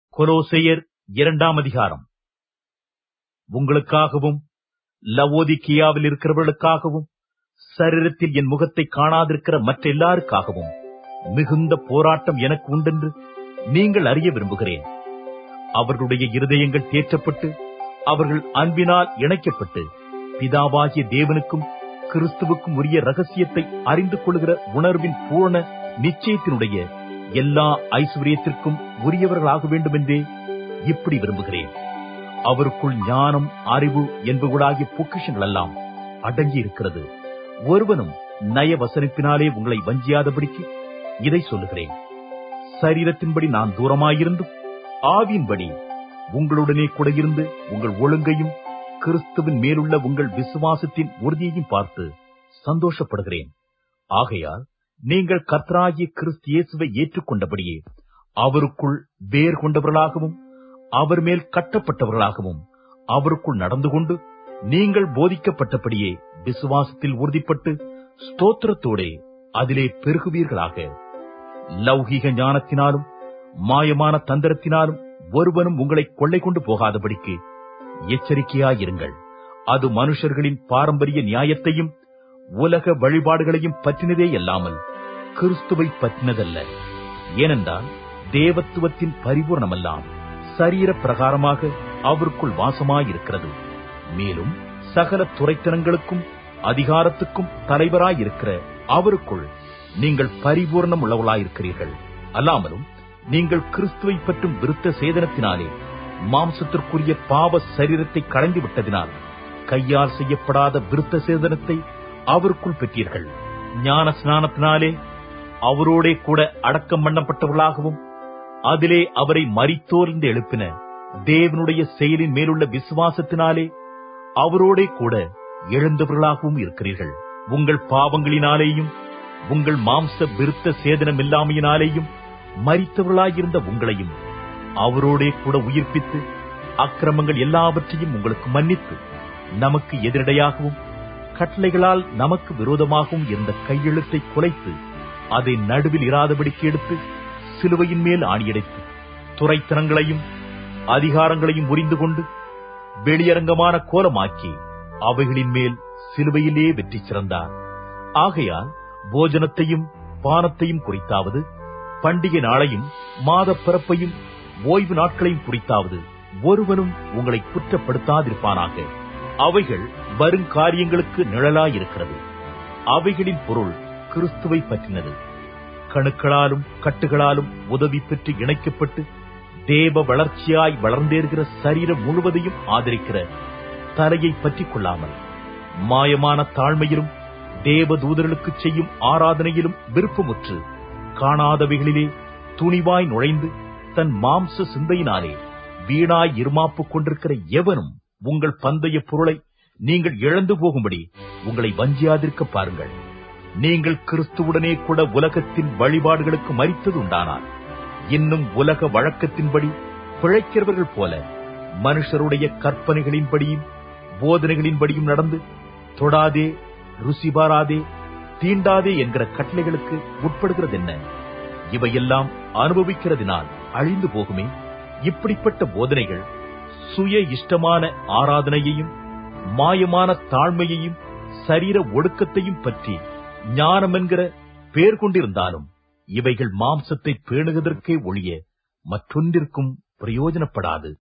கொலோசையர் இரண்டாம் அதிகாரம் உங்களுக்காகவும் லவோதிக்கியாவில் இருக்கிறவர்களுக்காகவும் சரீரத்தில் என் முகத்தை காணாதிருக்கிற மற்ற எல்லாருக்காகவும் மிகுந்த போராட்டம் எனக்கு உண்டென்று நீங்கள் அறிய விரும்புகிறேன் அவர்களுடைய இருதயங்கள் தேற்றப்பட்டு அவர்கள் அன்பினால் இணைக்கப்பட்டு பிதாவாகிய தேவனுக்கும் கிறிஸ்துவுக்கும் உரிய ரகசியத்தை அறிந்து கொள்கிற உணர்வின் பூரண நிச்சயத்தினுடைய எல்லா ஐஸ்வர்யத்திற்கும் உரியவர்களாக வேண்டும் என்றே இப்படி விரும்புகிறேன் அவருக்குள் ஞானம் அறிவு என்பவர்களாகிய பொக்கிஷங்கள் எல்லாம் அடங்கி இருக்கிறது ஒருவனும் நய வசனிப்பினாலே உங்களை வஞ்சியாதபடிக்கு இதை சொல்லுகிறேன் சரீரத்தின்படி நான் தூரமாயிருந்தும் ஆவியின்படி உங்களுடனே கூட இருந்து உங்கள் ஒழுங்கையும் கிறிஸ்துவின் மேலுள்ள உங்கள் விசுவாசத்தின் உறுதியையும் பார்த்து சந்தோஷப்படுகிறேன் ஆகையால் நீங்கள் கர்த்தராகிய கிறிஸ்து இயேசுவை ஏற்றுக்கொண்டபடியே அவருக்குள் வேர் கொண்டவர்களாகவும் அவர் மேல் கட்டப்பட்டவர்களாகவும் அவருக்குள் நடந்து கொண்டு நீங்கள் போதிக்கப்பட்டபடியே விசுவாசத்தில் உறுதிப்பட்டு ஸ்தோத்திரத்தோடே அதிலே பெருகுவீர்களாக லௌகீக ஞானத்தினாலும் மாயமான தந்திரத்தினாலும் ஒருவனும் உங்களை கொள்ளை கொண்டு போகாதபடிக்கு எச்சரிக்கையாயிருங்கள் அது மனுஷர்களின் பாரம்பரிய நியாயத்தையும் உலக வழிபாடுகளையும் பற்றினதே அல்லாமல் கிறிஸ்துவை பற்றினதல்ல ஏனென்றால் தேவத்துவத்தின் பரிபூர்ணமெல்லாம் சரீர பிரகாரமாக அவருக்குள் வாசமாயிருக்கிறது மேலும் சகல துறைத்தனங்களுக்கும் அதிகாரத்துக்கும் தலைவராயிருக்கிற அவருக்குள் நீங்கள் பரிபூர்ணம் உள்ளவளாயிருக்கிறீர்கள் அல்லாமலும் நீங்கள் கிறிஸ்துவை பற்றும் விருத்த சேதனத்தினாலே மாம்சத்திற்குரிய பாவ சரீரத்தை களைந்து விட்டதினால் கையால் செய்யப்படாத விருத்த சேதனத்தை அவருக்குள் பெற்றீர்கள் ஞான ஸ்நானத்தினாலே அவரோடே கூட அடக்கம் பண்ணப்பட்டவர்களாகவும் அதிலே அவரை மரித்தோர்ந்து எழுப்பின தேவனுடைய செயலின் மேலுள்ள விசுவாசத்தினாலே அவரோடே கூட எழுந்தவர்களாகவும் இருக்கிறீர்கள் உங்கள் பாவங்களினாலேயும் உங்கள் மாம்ச விருத்த சேதனம் இல்லாமையினாலேயும் மறித்தவர்களாயிருந்த உங்களையும் அவரோடே கூட உயிர்ப்பித்து அக்கிரமங்கள் எல்லாவற்றையும் உங்களுக்கு மன்னித்து நமக்கு எதிரடையாகவும் கட்டளைகளால் நமக்கு விரோதமாகவும் இருந்த கையெழுத்தை குலைத்து அதை நடுவில் இராதபடிக்கு எடுத்து சிலுவையின் மேல் ஆணியடைத்து துறைத்தனங்களையும் அதிகாரங்களையும் முறிந்து கொண்டு வெளியரங்கமான கோலமாக்கி அவைகளின் மேல் சிலுவையிலே வெற்றி சிறந்தார் ஆகையால் போஜனத்தையும் பானத்தையும் குறித்தாவது பண்டிகை நாளையும் மாத பிறப்பையும் ஓய்வு நாட்களையும் குறித்தாவது ஒருவனும் உங்களை குற்றப்படுத்தாதிருப்பானாக அவைகள் வருங்காரியங்களுக்கு நிழலாயிருக்கிறது அவைகளின் பொருள் கிறிஸ்துவை பற்றினது கணுக்களாலும் கட்டுகளாலும் உதவி பெற்று இணைக்கப்பட்டு தேவ வளர்ச்சியாய் வளர்ந்தேறுகிற சரீரம் முழுவதையும் ஆதரிக்கிற தலையை பற்றிக் கொள்ளாமல் மாயமான தாழ்மையிலும் தேவ தூதர்களுக்கு செய்யும் ஆராதனையிலும் விருப்பமுற்று காணாதவைகளிலே துணிவாய் நுழைந்து தன் மாம்ச சிந்தையினாலே வீணாய் இருமாப்பு கொண்டிருக்கிற எவனும் உங்கள் பந்தய பொருளை நீங்கள் இழந்து போகும்படி உங்களை வஞ்சியாதிருக்க பாருங்கள் நீங்கள் கிறிஸ்துவுடனே கூட உலகத்தின் வழிபாடுகளுக்கு மறித்தது உண்டானால் இன்னும் உலக வழக்கத்தின்படி பிழைக்கிறவர்கள் போல மனுஷருடைய கற்பனைகளின்படியும் போதனைகளின்படியும் நடந்து தொடாதே ருசி பாராதே தீண்டாதே என்கிற கட்டளைகளுக்கு உட்படுகிறது என்ன இவையெல்லாம் அனுபவிக்கிறதினால் அழிந்து போகுமே இப்படிப்பட்ட போதனைகள் சுய இஷ்டமான ஆராதனையையும் மாயமான தாழ்மையையும் சரீர ஒடுக்கத்தையும் பற்றி ஞானம் என்கிற பேர் கொண்டிருந்தாலும் இவைகள் மாம்சத்தை பேணுவதற்கே ஒழிய மற்றொன்றிற்கும் பிரயோஜனப்படாது